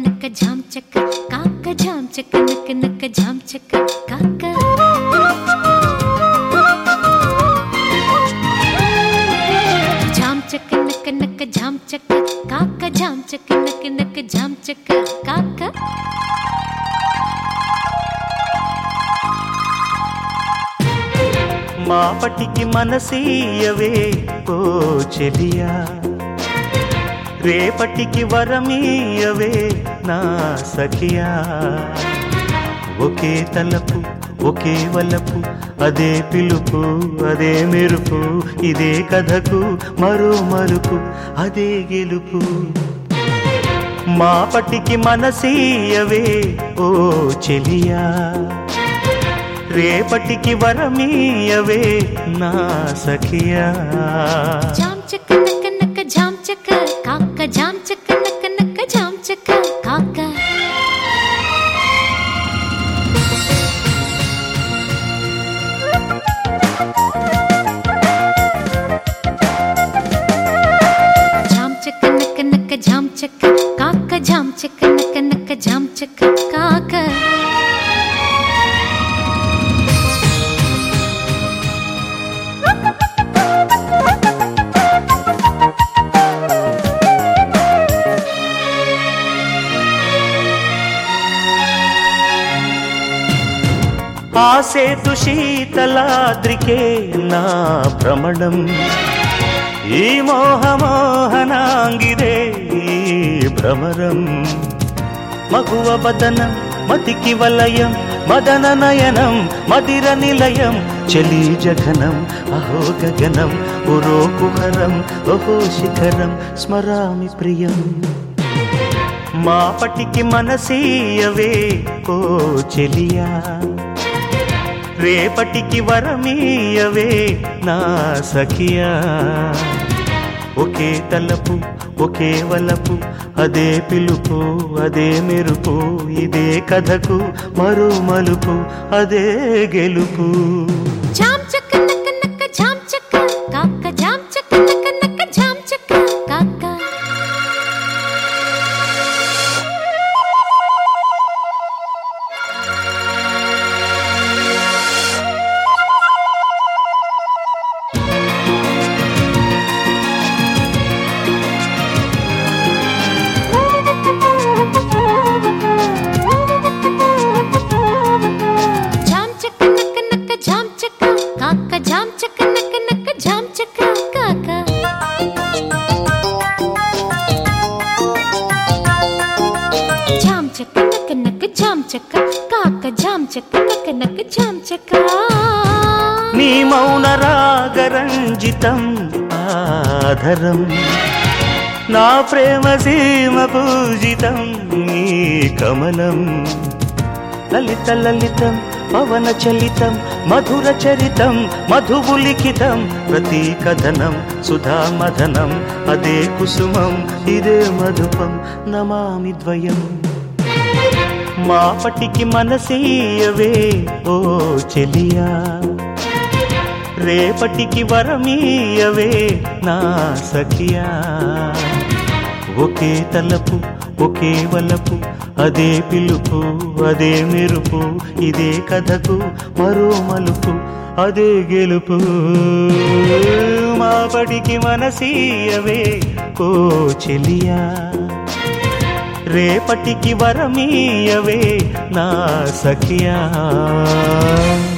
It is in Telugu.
నక్క జామ్ చెక్క కాక జామ్ చెక్క నక్క నక్క జామ్ చెక్క కాక జామ్ చెక్క నక్క నక్క జామ్ చెక్క కాక జామ్ చెక్క నక్క నక్క జామ్ చెక్క కాక మాపటికి మనసీయవే ఓ చెలియా రేపటికి వరమీయవే నా సఖియా ఒకే తలపు ఒకే వలపు అదే పిలుపు అదే మెరుపు ఇదే కథకు మరో మలుపు అదే గెలుపు మాపటికి మనసీయవే ఓ చెలియా రేపటికి వరమీయవే నా సఖియా జామ్ చెక్క నక్క నక్క జామ్ చెక్క కాక జామ్ చెక్క నక్క నక్క జామ్ చెక్క కాక జామ్ చెక్క నక్క నక్క జామ్ చెక్క కాక జామ్ చెక్క నక్క నక్క జామ్ చెక్క కాక ఆ సేతు శీతలాద్రికే నా భ్రమణం ఈ మోహమోహనాంగిరే ఈ భ్రమరం మగువ బదనం మతికి వలయం మదన నయనం మదిర నిలయం చలీ జఘనం అహో గగనం పురో కుహరం ఓహో శిఖరం స్మరామి ప్రియం మాపటికి మనసీయవే ఓ చెలియా రేపటికి వరమీయవే నా సఖియా ఒకే తలపు ఒకే వలపు అదే పిలుపు అదే మెరుపు ఇదే కథకు మరో మలుపు అదే గెలుపు జామ్ చెక్క నక్క నక్క జామ్ చెక్క కాక జామ్ చెక్క నక్క నక్క జామ్ చెక్క కాక జామ్ చెక్క నక్క నక్క జామ్ చెక్క కాక జామ్ చెక్క నక్క నక్క జామ్ చెక్క కాక జామ్ చెక్క నక్క నక్క జామ్ చెక్క కాక జామ్ చెక్క నక్క నక్క జామ్ చెక్క నీ మౌన రాగరంజితం ఆధరం నా ప్రేమ సీమ పూజితం నీ కమలం లలిత లలితం పవన చలితం మధుర చరితం మధువు లిఖితం ప్రతి కథనం సుధా మదనం అదే కుసుమం ఇదే మధుపం నమామి ద్వయం మాపటికి మనసీయవే ఓ చెలియా రేపటికి వరమీయవే నా సఖియా ఒకే తలపు ఒకే వలపు అదే పిలుపు అదే మెరుపు ఇదే కథకు మరో మలుపు అదే గెలుపు మాపటికి మనసీయవే ఓ చెలియా రేపటికి వరమీయవే నా సఖియా